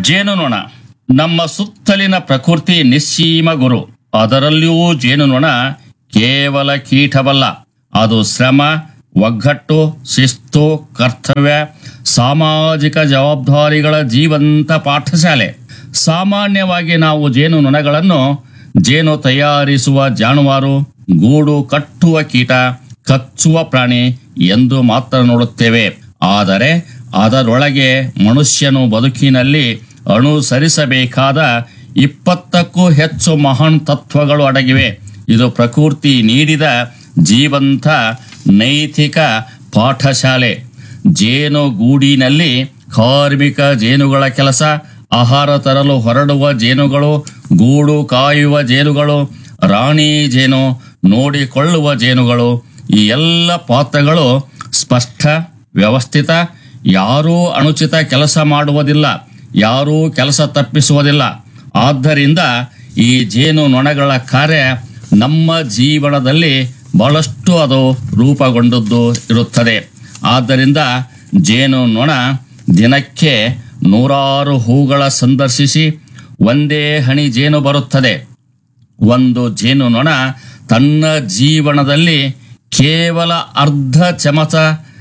ಜೇನುನೊಣ ನಮ್ಮ ಸುತ್ತಲಿನ ಪ್ರಕೃತಿ ನಿಸ್ಸೀಮ ಗುರು ಅದರಲ್ಲಿಯೂ ಜೇನುನೊಣ ಕೇವಲ ಕೀಟವಲ್ಲ ಅದು ಶ್ರಮ ಒಗ್ಗಟ್ಟು ಶಿಸ್ತು ಕರ್ತವ್ಯ ಸಾಮಾಜಿಕ ಜವಾಬ್ದಾರಿಗಳ ಜೀವಂತ ಪಾಠಶಾಲೆ ಸಾಮಾನ್ಯವಾಗಿ ನಾವು ಜೇನುನೊಣಗಳನ್ನು ಜೇನು ತಯಾರಿಸುವ ಜಾನುವಾರು ಗೂಡು ಕಟ್ಟುವ ಕೀಟ ಕಚ್ಚುವ ಪ್ರಾಣಿ ಎಂದು ಮಾತ್ರ ನೋಡುತ್ತೇವೆ ಆದರೆ ಅದರೊಳಗೆ ಮನುಷ್ಯನು ಬದುಕಿನಲ್ಲಿ ಅನುಸರಿಸಬೇಕಾದ ಇಪ್ಪತ್ತಕ್ಕೂ ಹೆಚ್ಚು ಮಹಾನ್ ತತ್ವಗಳು ಅಡಗಿವೆ ಇದು ಪ್ರಕೃತಿ ನೀಡಿದ ಜೀವಂತ ನೈತಿಕ ಪಾಠಶಾಲೆ ಜೇನು ಗೂಡಿನಲ್ಲಿ ಕಾರ್ಮಿಕ ಜೇನುಗಳ ಕೆಲಸ ಆಹಾರ ತರಲು ಹೊರಡುವ ಜೇನುಗಳು ಗೂಡು ಕಾಯುವ ಜೇನುಗಳು ರಾಣಿ ಜೇನು ನೋಡಿಕೊಳ್ಳುವ ಜೇನುಗಳು ಈ ಎಲ್ಲ ಪಾತ್ರಗಳು ಸ್ಪಷ್ಟ ವ್ಯವಸ್ಥಿತ ಯಾರೂ ಅನುಚಿತ ಕೆಲಸ ಮಾಡುವುದಿಲ್ಲ ಯಾರೂ ಕೆಲಸ ತಪ್ಪಿಸುವುದಿಲ್ಲ ಆದ್ದರಿಂದ ಈ ಜೇನು ನೊಣಗಳ ಕಾರ್ಯ ನಮ್ಮ ಜೀವನದಲ್ಲಿ ಬಹಳಷ್ಟು ಅದು ರೂಪುಗೊಂಡದ್ದು ಇರುತ್ತದೆ ಆದ್ದರಿಂದ ಜೇನು ನೊಣ ದಿನಕ್ಕೆ ನೂರಾರು ಹೂಗಳ ಸಂದರ್ಶಿಸಿ ಒಂದೇ ಹನಿ ಜೇನು ಬರುತ್ತದೆ ಒಂದು ಜೇನು ನೊಣ ತನ್ನ ಜೀವನದಲ್ಲಿ ಕೇವಲ ಅರ್ಧ ಚಮಚ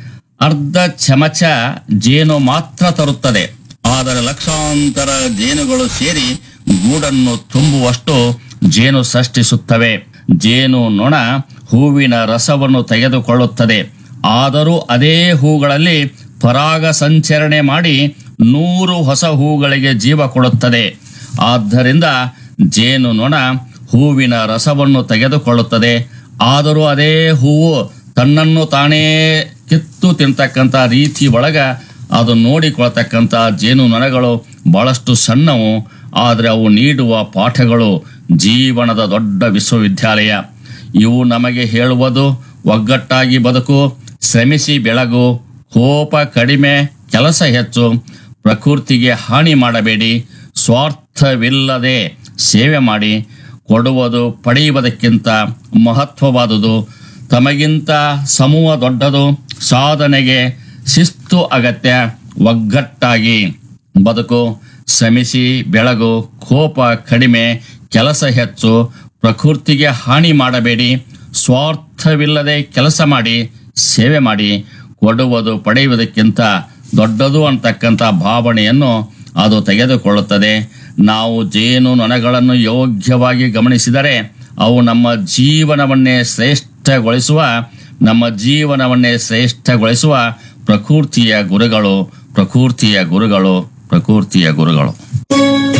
ಅರ್ಧ ಚಮಚ ಜೇನು ಮಾತ್ರ ತರುತ್ತದೆ ಆದರೆ ಲಕ್ಷಾಂತರ ಜೇನುಗಳು ಸೇರಿ ಗೂಡನ್ನು ತುಂಬುವಷ್ಟು ಜೇನು ಸೃಷ್ಟಿಸುತ್ತವೆ ಜೇನು ನೊಣ ಹೂವಿನ ರಸವನ್ನು ತೆಗೆದುಕೊಳ್ಳುತ್ತದೆ ಆದರೂ ಅದೇ ಹೂಗಳಲ್ಲಿ ಪರಾಗ ಸಂಚರಣೆ ಮಾಡಿ ನೂರು ಹೊಸ ಹೂಗಳಿಗೆ ಜೀವ ಕೊಡುತ್ತದೆ ಆದ್ದರಿಂದ ಜೇನು ನೊಣ ಹೂವಿನ ರಸವನ್ನು ತೆಗೆದುಕೊಳ್ಳುತ್ತದೆ ಆದರೂ ಅದೇ ಹೂವು ತನ್ನನ್ನು ತಾನೇ ಕಿತ್ತು ತಿಂತಕ್ಕಂಥ ರೀತಿ ಒಳಗ ಅದು ನೋಡಿಕೊಳ್ತಕ್ಕಂಥ ಜೇನು ನೊಣಗಳು ಬಹಳಷ್ಟು ಸಣ್ಣವು ಆದರೆ ಅವು ನೀಡುವ ಪಾಠಗಳು ಜೀವನದ ದೊಡ್ಡ ವಿಶ್ವವಿದ್ಯಾಲಯ ಇವು ನಮಗೆ ಹೇಳುವುದು ಒಗ್ಗಟ್ಟಾಗಿ ಬದುಕು ಶ್ರಮಿಸಿ ಬೆಳಗು ಕೋಪ ಕಡಿಮೆ ಕೆಲಸ ಹೆಚ್ಚು ಪ್ರಕೃತಿಗೆ ಹಾನಿ ಮಾಡಬೇಡಿ ಸ್ವಾರ್ಥವಿಲ್ಲದೆ ಸೇವೆ ಮಾಡಿ ಕೊಡುವುದು ಪಡೆಯುವುದಕ್ಕಿಂತ ಮಹತ್ವವಾದುದು ತಮಗಿಂತ ಸಮೂಹ ದೊಡ್ಡದು ಸಾಧನೆಗೆ ಶಿಸ್ತು ಅಗತ್ಯ ಒಗ್ಗಟ್ಟಾಗಿ ಬದುಕು ಶ್ರಮಿಸಿ ಬೆಳಗು ಕೋಪ ಕಡಿಮೆ ಕೆಲಸ ಹೆಚ್ಚು ಪ್ರಕೃತಿಗೆ ಹಾನಿ ಮಾಡಬೇಡಿ ಸ್ವಾರ್ಥವಿಲ್ಲದೆ ಕೆಲಸ ಮಾಡಿ ಸೇವೆ ಮಾಡಿ ಕೊಡುವುದು ಪಡೆಯುವುದಕ್ಕಿಂತ ದೊಡ್ಡದು ಅಂತಕ್ಕಂಥ ಭಾವನೆಯನ್ನು ಅದು ತೆಗೆದುಕೊಳ್ಳುತ್ತದೆ ನಾವು ಜೇನು ನೊಣಗಳನ್ನು ಯೋಗ್ಯವಾಗಿ ಗಮನಿಸಿದರೆ ಅವು ನಮ್ಮ ಜೀವನವನ್ನೇ ಶ್ರೇಷ್ಠಗೊಳಿಸುವ ನಮ್ಮ ಜೀವನವನ್ನೇ ಶ್ರೇಷ್ಠಗೊಳಿಸುವ ಪ್ರಕೃತಿಯ ಗುರುಗಳು ಪ್ರಕೃತಿಯ ಗುರುಗಳು ಪ್ರಕೃತಿಯ ಗುರುಗಳು